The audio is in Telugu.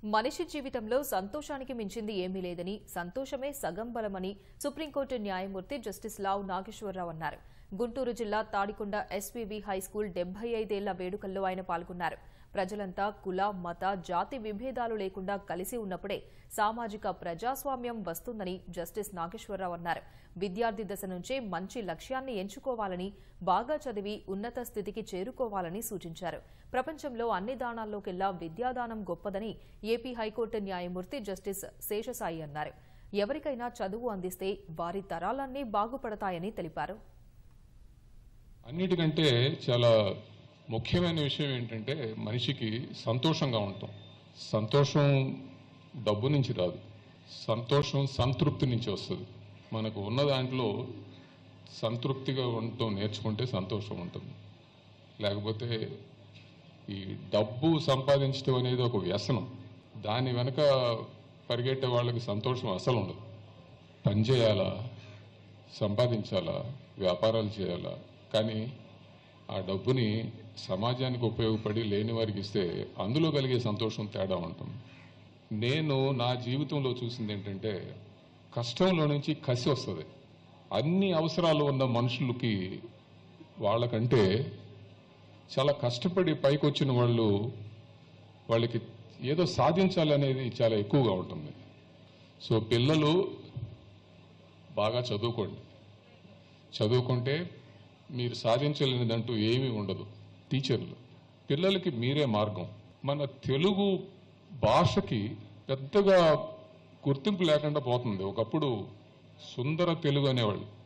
మనిషి జీవితంలో సంతోషానికి మించింది ఏమీ లేదని సంతోషమే సగం బలమని సుప్రీంకోర్టు న్యాయమూర్తి జస్టిస్ లావు నాగేశ్వరరావు అన్నారు గుంటూరు జిల్లా తాడికొండ ఎస్వీవి హైస్కూల్ డెబ్బై ఐదేళ్ల వేడుకల్లో ఆయన పాల్గొన్నారు ప్రజలంతా కుల మత జాతి విభేదాలు లేకుండా కలిసి ఉన్నప్పుడే సామాజిక ప్రజాస్వామ్యం వస్తుందని జస్టిస్ నాగేశ్వరరావు అన్నారు విద్యార్థి దశ నుంచే మంచి లక్ష్యాన్ని ఎంచుకోవాలని బాగా చదివి ఉన్నత స్థితికి చేరుకోవాలని సూచించారు ప్రపంచంలో అన్ని దానాల్లోకెల్లా విద్యాదానం గొప్పదని ఏపీ హైకోర్టు న్యాయమూర్తి జస్టిస్ శేషసాయి అన్నారు ఎవరికైనా చదువు అందిస్తే వారి తరాలన్నీ బాగుపడతాయని తెలిపారు అన్నిటికంటే చాలా ముఖ్యమైన విషయం ఏంటంటే మనిషికి సంతోషంగా ఉండటం సంతోషం డబ్బు నుంచి రాదు సంతోషం సంతృప్తి నుంచి వస్తుంది మనకు ఉన్న దాంట్లో సంతృప్తిగా ఉండటం నేర్చుకుంటే సంతోషం ఉంటుంది లేకపోతే ఈ డబ్బు సంపాదించడం అనేది ఒక వ్యసనం దాని వెనక పరిగెట్టే వాళ్ళకి సంతోషం అసలు ఉండదు పని చేయాలా సంపాదించాలా వ్యాపారాలు చేయాలా కానీ ఆ డబ్బుని సమాజానికి ఉపయోగపడి లేని వారికి ఇస్తే అందులో కలిగే సంతోషం తేడా ఉంటుంది నేను నా జీవితంలో చూసింది ఏంటంటే కష్టంలో నుంచి కసి వస్తుంది అన్ని అవసరాలు ఉన్న మనుషులకి వాళ్ళకంటే చాలా కష్టపడి పైకి వచ్చిన వాళ్ళు వాళ్ళకి ఏదో సాధించాలనేది చాలా ఎక్కువగా ఉంటుంది సో పిల్లలు బాగా చదువుకోండి చదువుకుంటే మీరు సాధించలేనిదంటూ ఏమీ ఉండదు టీచర్లు పిల్లలకి మీరే మార్గం మన తెలుగు భాషకి పెద్దగా గుర్తింపు లేకుండా పోతుంది ఒకప్పుడు సుందర తెలుగు అనేవాళ్ళు